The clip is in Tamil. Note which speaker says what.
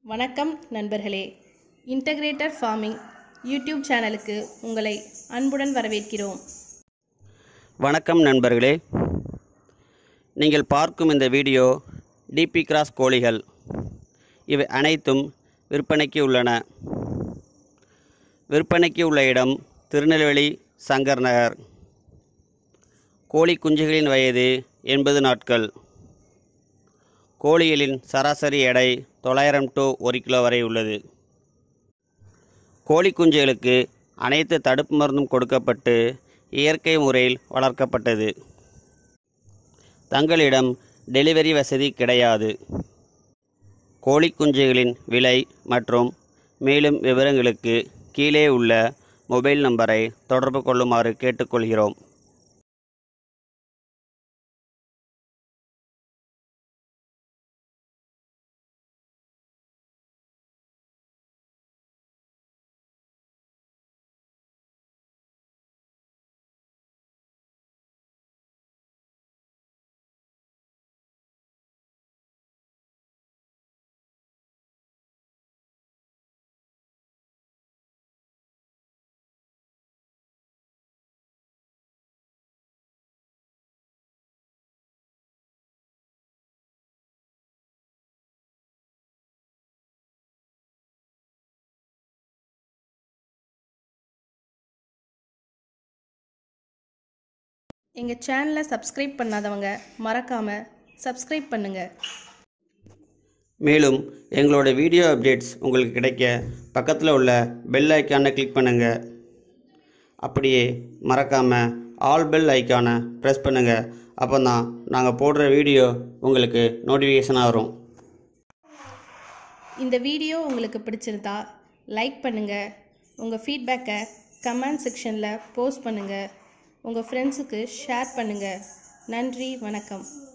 Speaker 1: வணக்கம் நண்பர்களே இன்டகிரேட்டர் ஃபார்மிங் யூடியூப் சேனலுக்கு உங்களை அன்புடன் வரவேற்கிறோம்
Speaker 2: வணக்கம் நண்பர்களே நீங்கள் பார்க்கும் இந்த வீடியோ டிபி கிராஸ் கோழிகள் இவை அனைத்தும் விற்பனைக்கு உள்ளன விற்பனைக்கு உள்ள இடம் திருநெல்வேலி சங்கர் நகர் கோழி குஞ்சுகளின் வயது எண்பது நாட்கள் கோழிகளின் சராசரி எடை தொள்ளாயிரம் டு ஒரு கிலோ வரை உள்ளது கோழி குஞ்சுகளுக்கு அனைத்து தடுப்பு மருந்தும் கொடுக்கப்பட்டு இயற்கை முறையில் வளர்க்கப்பட்டது தங்களிடம் டெலிவரி வசதி கிடையாது கோழி குஞ்சுகளின் விலை மற்றும் மேலும் விவரங்களுக்கு கீழே உள்ள மொபைல் நம்பரை தொடர்பு கொள்ளுமாறு கேட்டுக்கொள்கிறோம்
Speaker 1: எங்கள் சேனலை சப்ஸ்கிரைப் பண்ணாதவங்க மறக்காமல் சப்ஸ்கிரைப் பண்ணுங்கள்
Speaker 2: மேலும் எங்களோட வீடியோ அப்டேட்ஸ் உங்களுக்கு கிடைக்க பக்கத்தில் உள்ள பெல் ஐக்கானை கிளிக் பண்ணுங்கள் அப்படியே மறக்காமல் ஆல் பெல் ஐக்கானை ப்ரெஸ் பண்ணுங்கள் அப்போ தான் நாங்கள் போடுற வீடியோ உங்களுக்கு நோட்டிஃபிகேஷனாக வரும்
Speaker 1: இந்த வீடியோ உங்களுக்கு பிடிச்சிருந்தா லைக் பண்ணுங்கள் உங்கள் ஃபீட்பேக்கை கமெண்ட் செக்ஷனில் போஸ்ட் பண்ணுங்கள் உங்கள் ஃப்ரெண்ட்ஸுக்கு ஷேர் பண்ணுங்கள் நன்றி வணக்கம்